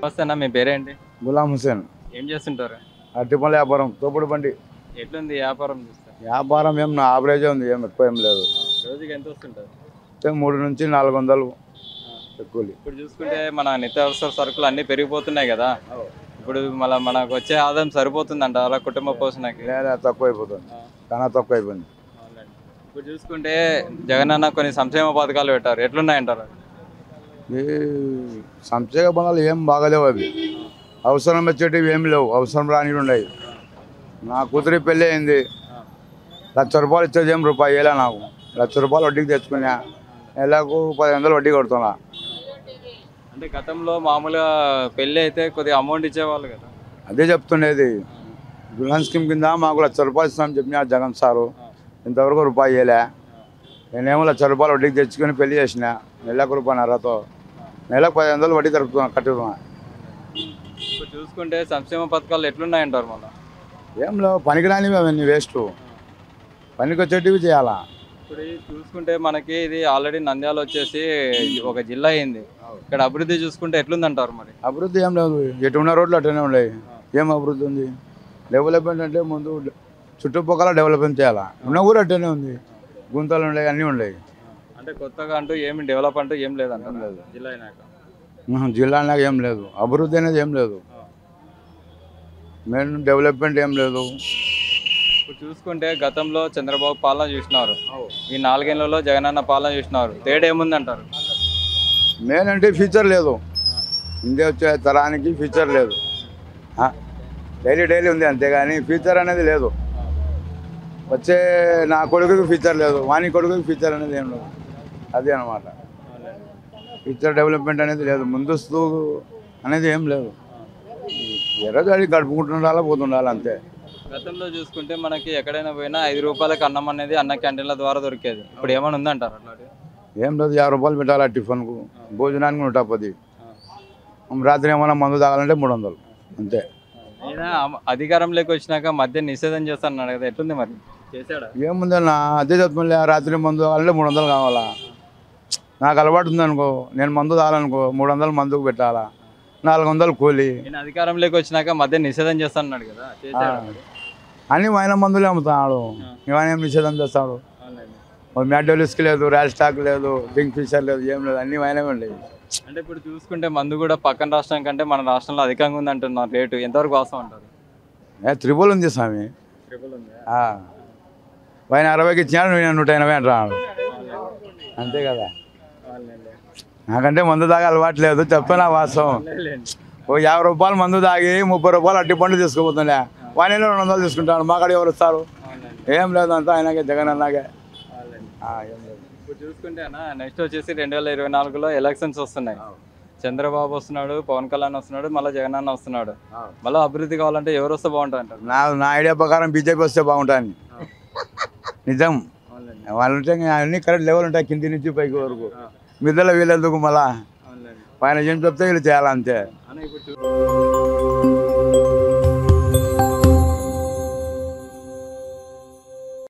నమస్తే అన్న మీ పేరేంటి గులాం హుసేన్ ఏం చేస్తుంటారు అరటిపండ్ల వ్యాపారం తోపుడు బండి ఎట్లుంది వ్యాపారం చూస్తే వ్యాపారం ఏం నా ఆవరేజ్ ఉంది ఏం ఎక్కువ ఏం లేదు రోజుకి ఎంత వస్తుంటుంది అయితే మూడు నుంచి నాలుగు వందలు ఎక్కువ ఇప్పుడు చూసుకుంటే మన నిత్యావసర సరుకులు అన్నీ పెరిగిపోతున్నాయి కదా ఇప్పుడు మళ్ళీ మనకు వచ్చే ఆదాయం సరిపోతుందంట అలా కుటుంబ పోషణకి లేదా తక్కువ అయిపోతుంది చాలా తక్కువ అయిపోయింది ఇప్పుడు చూసుకుంటే జగన్ అన్న కొన్ని సంక్షేమ పథకాలు పెట్టారు ఎట్లున్నాయంటారు ఈ సంక్షేమ పనులు ఏం బాగలేవు అవి అవసరం వచ్చేటివి ఏం లేవు అవసరం రాని ఉన్నాయి నా కూతురి పెళ్ళి అయింది లక్ష రూపాయలు ఇచ్చేది ఏం రూపాయి వేలా నాకు లక్ష రూపాయలు వడ్డీకి తెచ్చుకున్నా నెలకు పది వందలు వడ్డీ కొడుతున్నా అంటే గతంలో మామూలుగా పెళ్ళి అయితే కొద్దిగా అమౌంట్ ఇచ్చేవాళ్ళు కదా అదే చెప్తుండేది దుల్హన్ స్కీమ్ కింద మాకు లక్ష రూపాయలు ఇస్తామని చెప్పిన జగన్ సారు ఇంతవరకు రూపాయి వేయలే నేనేమో లక్ష రూపాయలు వడ్డీకి తెచ్చుకొని పెళ్లి చేసిన నెలకు రూపాయన్నరతో నెలకు పది వందలు వడ్డీ తరుపుతున్నా కట్టుతున్నా ఇప్పుడు చూసుకుంటే సంక్షేమ పథకాలు ఎట్లున్నాయంటారు మళ్ళీ ఏం లేవు పనికిరానివి అవన్నీ వేస్ట్ పనికి వచ్చేటివి చేయాలా ఇప్పుడు ఇది చూసుకుంటే మనకి ఇది ఆల్రెడీ నంద్యాల వచ్చేసి ఒక జిల్లా అయింది ఇక్కడ అభివృద్ధి చూసుకుంటే ఎట్లుందంటారు మరి అభివృద్ధి ఏం లేదు ఎటు ఉన్న రోడ్లు అట్టనే ఉన్నాయి ఏం అభివృద్ధి ఉంది డెవలప్మెంట్ అంటే ముందు చుట్టుపక్కల డెవలప్మెంట్ చేయాలా ఉన్న ఊరు అట్టనే ఉంది గుంతలు ఉన్నాయి అన్నీ ఉన్నాయి అంటే కొత్తగా అంటూ ఏమి డెవలప్ అంటూ ఏం లేదంటారు లేదు జిల్లా అయినాక ఉహు, జిల్లాలో ఏం లేదు అభివృద్ధి అనేది ఏం లేదు మెయిన్ డెవలప్మెంట్ ఏం లేదు ఇప్పుడు చూసుకుంటే గతంలో చంద్రబాబు పాలన చూసినారు ఈ నాలుగేళ్లలో జగనన్న పాలన చూసినారు తేడా ఏముందంటారు మెయిన్ అంటే ఫ్యూచర్ లేదు ఇండియా వచ్చే తరానికి ఫ్యూచర్ లేదు డైలీ డైలీ ఉంది అంతేగాని ఫ్యూచర్ అనేది లేదు వచ్చే నా కొడుకుకి ఫ్యూచర్ లేదు వాని కొడుకుకి ఫ్యూచర్ అనేది ఏం లేదు అదే అనమాట ఫ్యూచర్ డెవలప్మెంట్ అనేది లేదు ముందస్తు అనేది ఏం లేదు ఏ రోజు అది గడుపుకుంటుండాలా పోతుండాలి అంతే గతంలో చూసుకుంటే మనకి ఎక్కడైనా పోయినా ఐదు రూపాయలకి అన్నం అనేది అన్న క్యాంటీన్ల ద్వారా దొరికేది ఇప్పుడు ఏమైనా ఉందంటారు అట్లాంటివి ఏం లేదు యాభై రూపాయలు పెట్టాలి ఆ టిఫిన్కు భోజనానికి నూట పది రాత్రి ఏమైనా మందు తాగాలంటే మూడు వందలు అంతే ఈయన అమ- అధికారంలోకి వచ్చినాక మద్య నిషేధం చేస్తాను కదా ఎట్లుంది మరి చేశాడా ఏముందన్నా అదే చెప్తున్నా రాత్రి మందు కావాలంటే మూడు వందలు కావాలా నాకు అలవాటు ఉందనుకో నేను మందు తాగాలనుకో మూడు వందలు మందుకు పెట్టాలా నాలుగు వందలు కూలి ఈయన అధికారంలోకి వచ్చినాక మద్య నిషేధం చేస్తాడు కదా చేశాడా మరి? అన్ని ఆయన మందులే అమ్ముతున్నాడు ఇవన్నీ ఏం నిషేధం చేస్తాడు అవునండి. మ్యాడోలిస్క్ లేదు ర్యాల్ స్టాక్ లేదు పింక్ ఫిషర్ లేదు ఏం లేదు అన్ని ఆయనవే ఉండేవి అంటే ఇప్పుడు చూసుకుంటే మందు కూడా పక్కన రాష్ట్రం కంటే మన రాష్ట్రంలో అధికంగా ఉంది అంటున్నారు రేటు ఎంతవరకు వాస్తవం అంటారు ఏ త్రిబుల్ ఉంది స్వామి ఆ. ఆయన అరవైకి ఇచ్చినాడు నేను నూట ఎనభై అంటున్నాడు అంతే కదా నాకంటే మందు తాగే అలవాటు లేదు చెప్తున్నా వాస్తవం ఓ యాభై రూపాయలు మందు తాగి ముప్పై రూపాయలు అట్టి పండు తీసుకుపోతుండే వాణిలో రెండు వందలు తీసుకుంటాడు మాకాడ ఎవరు వస్తారు ఏం లేదు అంతా ఆయనకే జగన్ అన్నాకే ఆ, ఏం లేదు ఇప్పుడు చూసుకుంటే అన్న నెక్స్ట్ వచ్చేసి రెండు వేల ఇరవై నాలుగులో ఎలక్షన్స్ వస్తున్నాయి చంద్రబాబు వస్తున్నాడు పవన్ కళ్యాణ్ వస్తున్నాడు మళ్ళీ జగన్ అన్న వస్తున్నాడు మళ్ళీ అభివృద్ధి కావాలంటే ఎవరు వస్తే బాగుంటుంది అంటారు నా నా ఐడియా ప్రకారం బీజేపీ వస్తే బాగుంటుంది నిజం వాళ్ళు ఉంటే ఇంకా అన్ని కరెక్ట్ లెవెల్ ఉంటాయి కింది నుంచి పైకి వరకు మిద్దల వీళ్ళెందుకు మళ్ళా ఆయన ఏం చెప్తే వీళ్ళు చేయాలంతే అన్న ఇప్పుడు చూ-